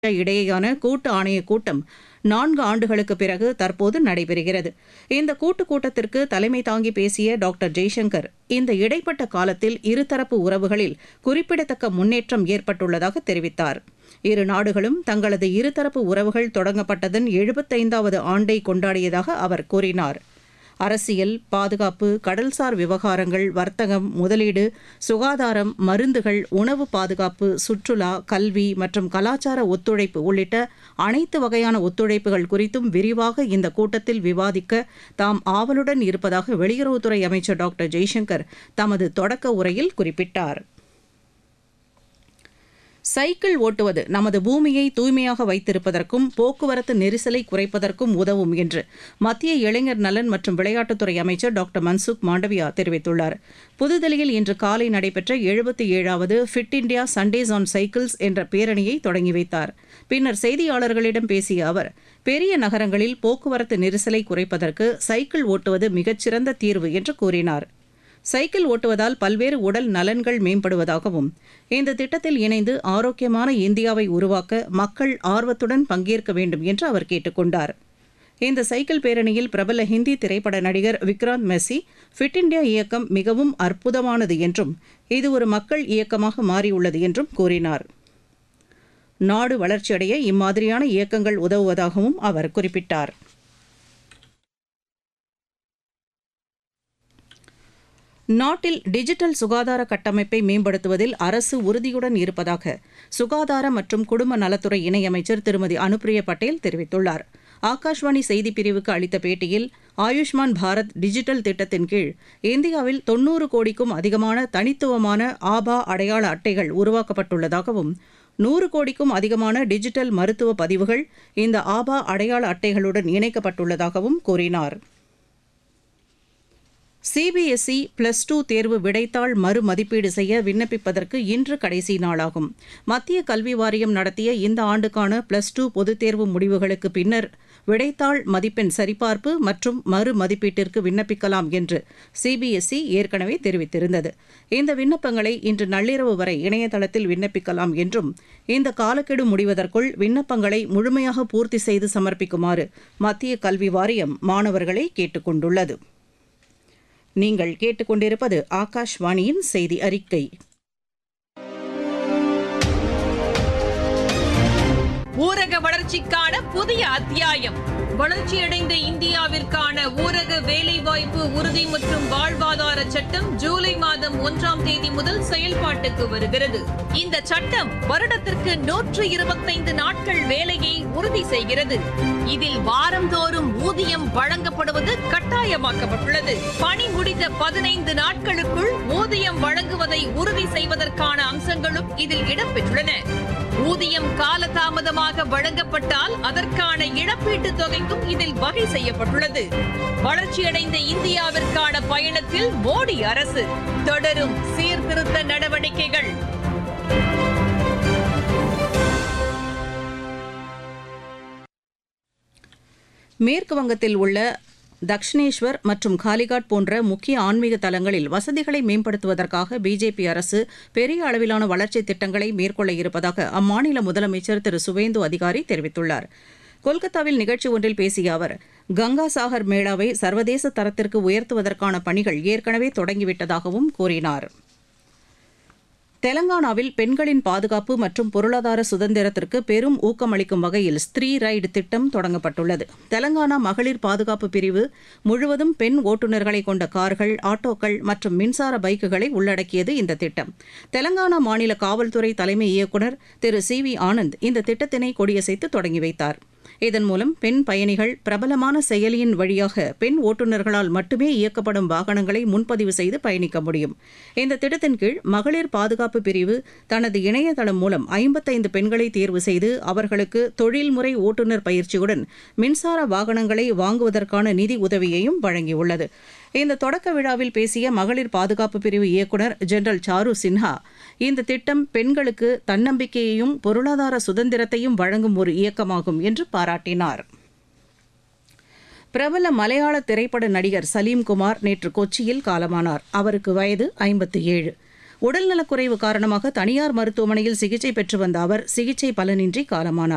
இடையேயான கூட்டு ஆணையக் கூட்டம் நான்கு ஆண்டுகளுக்கு பிறகு தற்போது நடைபெறுகிறது இந்த கூட்டுக் கூட்டத்திற்கு தலைமை தாங்கி பேசிய டாக்டர் ஜெய்சங்கர் இந்த இடைப்பட்ட காலத்தில் இருதரப்பு உறவுகளில் குறிப்பிடத்தக்க முன்னேற்றம் ஏற்பட்டுள்ளதாக தெரிவித்தார் இரு நாடுகளும் தங்களது இருதரப்பு உறவுகள் தொடங்கப்பட்டதன் எழுபத்தைந்தாவது ஆண்டை கொண்டாடியதாக அவர் கூறினார் அரசியல் பாதுகாப்பு கடல்சார் விவகாரங்கள் வர்த்தகம் முதலீடு சுகாதாரம் மருந்துகள் உணவு பாதுகாப்பு சுற்றுலா கல்வி மற்றும் கலாச்சார ஒத்துழைப்பு உள்ளிட்ட அனைத்து வகையான ஒத்துழைப்புகள் குறித்தும் விரிவாக இந்த கூட்டத்தில் விவாதிக்க தாம் ஆவலுடன் இருப்பதாக வெளியுறவுத்துறை அமைச்சர் டாக்டர் ஜெய்சங்கர் தமது தொடக்க உரையில் குறிப்பிட்டார் சைக்கிள் ஓட்டுவது நமது பூமியை தூய்மையாக வைத்திருப்பதற்கும் போக்குவரத்து நெரிசலை குறைப்பதற்கும் உதவும் என்று மத்திய இளைஞர் நலன் மற்றும் விளையாட்டுத்துறை அமைச்சர் டாக்டர் மன்சுக் மாண்டவியா தெரிவித்துள்ளார் புதுதில்லியில் இன்று காலை நடைபெற்ற எழுபத்தி ஏழாவது fit India Sundays on cycles என்ற பேரணியை தொடங்கி வைத்தார் பின்னர் செய்தியாளர்களிடம் பேசிய அவர் பெரிய நகரங்களில் போக்குவரத்து நெரிசலை குறைப்பதற்கு சைக்கிள் ஓட்டுவது மிகச்சிறந்த தீர்வு என்று கூறினார் சைக்கிள் ஓட்டுவதால் பல்வேறு உடல் நலன்கள் மேம்படுவதாகவும் இந்த திட்டத்தில் இணைந்து ஆரோக்கியமான இந்தியாவை உருவாக்க மக்கள் ஆர்வத்துடன் பங்கேற்க வேண்டும் என்று அவர் கேட்டுக் கொண்டார் இந்த சைக்கிள் பேரணியில் பிரபல ஹிந்தி திரைப்பட நடிகர் விக்ராந்த் மெஸ்ஸி ஃபிட் இண்டியா இயக்கம் மிகவும் அற்புதமானது என்றும் இது ஒரு மக்கள் இயக்கமாக மாறியுள்ளது என்றும் கூறினார் நாடு வளர்ச்சியடைய இம்மாதிரியான இயக்கங்கள் உதவுவதாகவும் அவர் குறிப்பிட்டார் நாட்டில் டிஜிட்டல் சுகாதார கட்டமைப்பை மேம்படுத்துவதில் அரசு உறுதியுடன் இருப்பதாக சுகாதார மற்றும் குடும்ப நலத்துறை இணையமைச்சர் திருமதி அனுப்பிரியா பட்டேல் தெரிவித்துள்ளார் ஆகாஷ்வாணி செய்திப் பிரிவுக்கு அளித்த பேட்டியில் ஆயுஷ்மான் பாரத் டிஜிட்டல் திட்டத்தின் கீழ் இந்தியாவில் தொன்னூறு கோடிக்கும் அதிகமான தனித்துவமான ஆபா அடையாள அட்டைகள் உருவாக்கப்பட்டுள்ளதாகவும் நூறு கோடிக்கும் அதிகமான டிஜிட்டல் மருத்துவ பதிவுகள் இந்த ஆபா அடையாள அட்டைகளுடன் இணைக்கப்பட்டுள்ளதாகவும் கூறினார் சிபிஎஸ்இ பிளஸ் டூ தேர்வு விடைத்தாள் மறுமதிப்பீடு செய்ய விண்ணப்பிப்பதற்கு இன்று கடைசி நாளாகும் மத்திய கல்வி வாரியம் நடத்திய இந்த ஆண்டுக்கான பிளஸ் டூ பொதுத் தேர்வு முடிவுகளுக்கு பின்னர் விடைத்தாள் மதிப்பெண் சரிபார்ப்பு மற்றும் மறு மதிப்பீட்டிற்கு விண்ணப்பிக்கலாம் என்று சிபிஎஸ்இ ஏற்கனவே தெரிவித்திருந்தது இந்த விண்ணப்பங்களை இன்று நள்ளிரவு வரை இணையதளத்தில் விண்ணப்பிக்கலாம் என்றும் இந்த காலக்கெடு முடிவதற்குள் விண்ணப்பங்களை முழுமையாக பூர்த்தி செய்து சமர்ப்பிக்குமாறு மத்திய கல்வி வாரியம் மாணவர்களை கேட்டுக் கொண்டுள்ளது நீங்கள் கேட்டுக்கொண்டிருப்பது ஆகாஷ்வாணியின் செய்தி அறிக்கை ஊரக வளர்ச்சிக்கான புதிய அத்தியாயம் வளர்ச்சியடைந்த இந்தியாவிற்கான ஊரக வேலைவாய்ப்பு உறுதி மற்றும் வாழ்வாதார சட்டம் ஜூலை மாதம் ஒன்றாம் தேதி முதல் செயல்பாட்டுக்கு வருகிறது இந்த சட்டம் வருடத்திற்கு நூற்று இருபத்தைந்து நாட்கள் வேலையை உறுதி செய்கிறது இதில் வாரந்தோறும் ஊதியம் வழங்கப்படுவது கட்டாயமாக்கப்பட்டுள்ளது பணி முடிந்த பதினைந்து நாட்களுக்குள் ஊதியம் வழங்குவதை உறுதி செய்வதற்கான அம்சங்களும் இதில் இடம்பெற்றுள்ளன ஊதியம் காலதாமதமாக வழங்கப்பட்டால் அதற்கான இழப்பீட்டுத் தொகைக்கும் இதில் வகை செய்யப்பட்டுள்ளது வளர்ச்சியடைந்த இந்தியாவிற்கான பயணத்தில் மோடி அரசு தொடரும் சீர்திருத்த நடவடிக்கைகள் மேற்கு வங்கத்தில் உள்ள தக்ஷிணேஸ்வர் மற்றும் காலிகாட் போன்ற முக்கிய ஆன்மீக தலங்களில் வசதிகளை மேம்படுத்துவதற்காக பிஜேபி அரசு பெரிய அளவிலான வளர்ச்சித் திட்டங்களை மேற்கொள்ள இருப்பதாக அம்மாநில முதலமைச்சர் திரு சுவேந்து அதிகாரி தெரிவித்துள்ளார் கொல்கத்தாவில் நிகழ்ச்சி ஒன்றில் பேசிய அவர் கங்கா சாகர் மேளாவை சர்வதேச தரத்திற்கு உயர்த்துவதற்கான பணிகள் ஏற்கனவே தொடங்கிவிட்டதாகவும் கூறினார் தெலங்கானாவில் பெண்களின் பாதுகாப்பு மற்றும் பொருளாதார சுதந்திரத்திற்கு பெரும் ஊக்கமளிக்கும் வகையில் ஸ்திரீ ரைடு திட்டம் தொடங்கப்பட்டுள்ளது தெலங்கானா மகளிர் பாதுகாப்பு பிரிவு முழுவதும் பெண் ஓட்டுநர்களை கொண்ட கார்கள் ஆட்டோக்கள் மற்றும் மின்சார பைக்குகளை உள்ளடக்கியது இந்த திட்டம் தெலங்கானா மாநில காவல்துறை தலைமை இயக்குநர் திரு சி வி ஆனந்த் இந்த திட்டத்தினை கொடியசைத்து தொடங்கி வைத்தார் இதன் மூலம் பெண் பயணிகள் பிரபலமான செயலியின் வழியாக பெண் ஓட்டுநர்களால் மட்டுமே இயக்கப்படும் வாகனங்களை முன்பதிவு செய்து பயணிக்க முடியும் இந்த திட்டத்தின் கீழ் மகளிர் பாதுகாப்பு பிரிவு தனது இணையதளம் மூலம் ஐம்பத்தைந்து பெண்களை தேர்வு செய்து அவர்களுக்கு தொழில்முறை ஓட்டுநர் பயிற்சியுடன் மின்சார வாகனங்களை வாங்குவதற்கான நிதி உதவியையும் வழங்கியுள்ளது இந்த தொடக்க விழாவில் பேசிய மகளிர் பாதுகாப்பு பிரிவு இயக்குநர் ஜெனரல் சாரு சின்ஹா இந்த திட்டம் பெண்களுக்கு தன்னம்பிக்கையையும் பொருளாதார சுதந்திரத்தையும் வழங்கும் ஒரு இயக்கமாகும் என்று பாராட்டினார் பிரபல மலையாள திரைப்பட நடிகர் சலீம்குமார் நேற்று கொச்சியில் காலமானார் அவருக்கு வயது ஐம்பத்தி ஏழு உடல்நலக்குறைவு காரணமாக தனியார் மருத்துவமனையில் சிகிச்சை பெற்று வந்த அவர் சிகிச்சை பலனின்றி காலமானார்